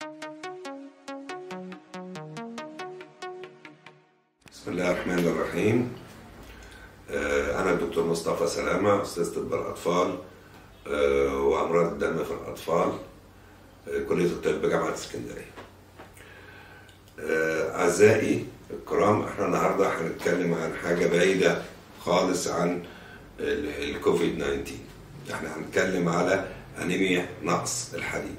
بسم الله الرحمن الرحيم آه، أنا الدكتور مصطفى سلامة أستاذ طب الأطفال آه، وأمراض الدم في الأطفال آه، كلية الطب جامعة اسكندرية آه، أعزائي الكرام احنا النهاردة هنتكلم عن حاجة بعيدة خالص عن ال- الكوفيد 19 احنا هنتكلم على أنيميا نقص الحديد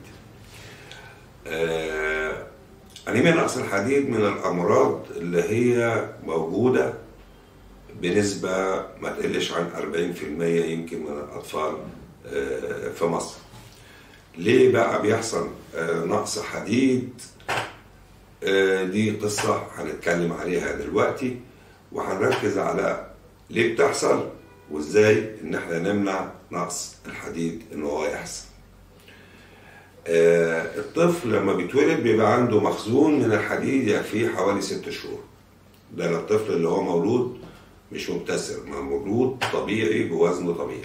آه، أنيميا نقص الحديد من الأمراض اللي هي موجودة بنسبة ما تقلش عن 40% يمكن من الأطفال آه، في مصر ليه بقى بيحصل آه، نقص حديد آه، دي قصة هنتكلم عليها دلوقتي وهنركز على ليه بتحصل وازاي ان احنا نمنع نقص الحديد ان هو يحصل آه، الطفل لما بيتولد بيبقى عنده مخزون من الحديد يكفيه حوالي ست شهور ده الطفل اللي هو مولود مش مبتسر ما مولود طبيعي بوزنه طبيعي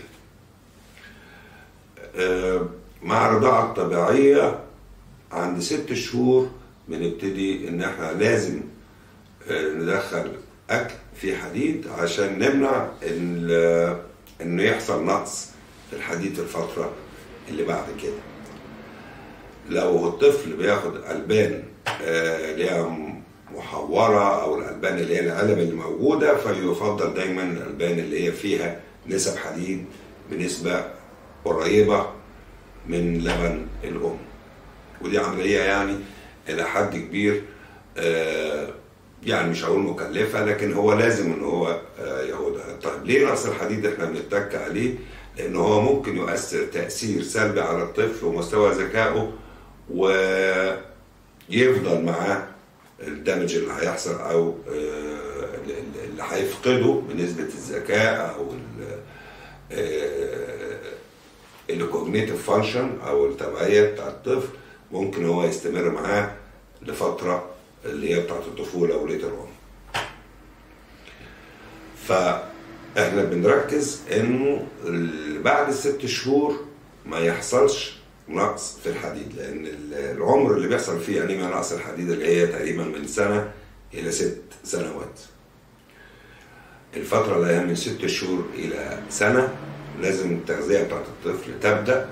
آه، مع الرضاعة الطبيعية عند ست شهور بنبتدي ان احنا لازم آه، ندخل اكل فيه حديد عشان نمنع ال- انه يحصل نقص في الحديد في الفترة اللي بعد كده لو الطفل بياخد البان آه، اللي هي محوره او الالبان اللي هي العلب اللي موجوده فيفضل دايما الالبان اللي هي فيها نسب حديد بنسبه قريبه من لبن الام ودي عمليه يعني الى حد كبير آه، يعني مش هقول مكلفه لكن هو لازم ان هو آه، ياخدها طيب ليه نقص الحديد احنا بنتك عليه لان هو ممكن يؤثر تاثير سلبي على الطفل ومستوى ذكائه ويفضل معاه الدمج اللي هيحصل او آه، اللي هيفقده بنسبه الذكاء او الكوجنيتيف فانكشن او التبعيه بتاع الطفل ممكن هو يستمر معاه لفتره اللي هي بتاعت الطفوله وليتر اون فاحنا بنركز انه ال- بعد الست شهور ما يحصلش نقص في الحديد لان ال- العمر اللي بيحصل فيه انيميا نقص الحديد اللي هي تقريبا من سنه الى ست سنوات الفترة اللي هي من ست شهور إلى سنة لازم التغذية بتاعت الطفل تبدأ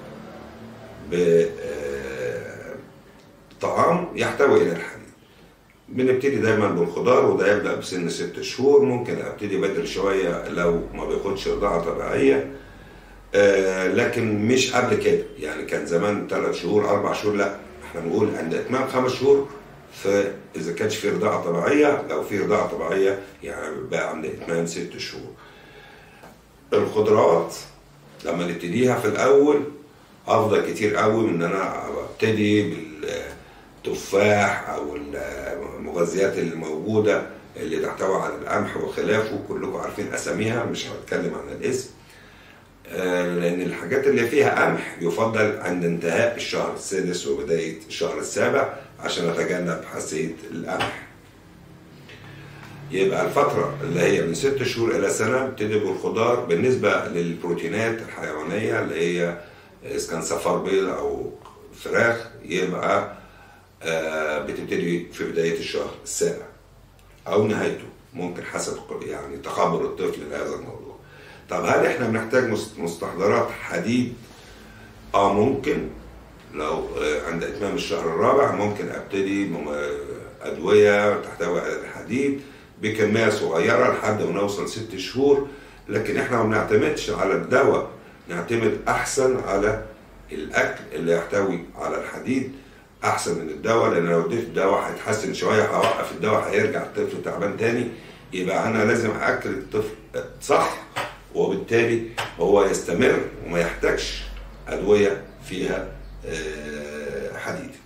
بطعام يحتوي إلى الحديد بنبتدي دايما بالخضار وده يبدأ بسن ست شهور ممكن ابتدي بدري شوية لو ما بياخدش رضاعة طبيعية آه، لكن مش قبل كده يعني كان زمان ثلاث شهور اربع شهور لا احنا بنقول عند اتمام خمس شهور فاذا كانش في رضاعه طبيعيه لو في رضاعه طبيعيه يعني بقى عند اتمام ست شهور الخضروات لما نبتديها في الاول افضل كتير قوي من ان انا ابتدي بالتفاح او المغذيات الموجوده اللي تحتوي على القمح وخلافه كلكم عارفين اساميها مش هتكلم عن الاسم آه، لان الحاجات اللي فيها قمح يفضل عند انتهاء الشهر السادس وبدايه الشهر السابع عشان اتجنب حساسيه القمح يبقى الفترة اللي هي من ست شهور إلى سنة ابتدي بالخضار بالنسبة للبروتينات الحيوانية اللي هي إذا كان صفار بيض أو فراخ يبقى آه، بتبتدي في بداية الشهر السابع أو نهايته ممكن حسب يعني تقبل الطفل لهذا الموضوع. طب هل احنا بنحتاج مست- مستحضرات حديد؟ اه ممكن لو آه، عند اتمام الشهر الرابع ممكن ابتدي بم- ادويه تحتوي على الحديد بكميه صغيره لحد ما نوصل ست شهور لكن احنا ما بنعتمدش على الدواء نعتمد احسن على الاكل اللي يحتوي على الحديد احسن من الدواء لان لو اديت الدواء هيتحسن شويه هوقف الدواء هيرجع الطفل تعبان تاني يبقى انا لازم اكل الطفل صح وبالتالي هو يستمر وما يحتاجش ادويه فيها آه، حديد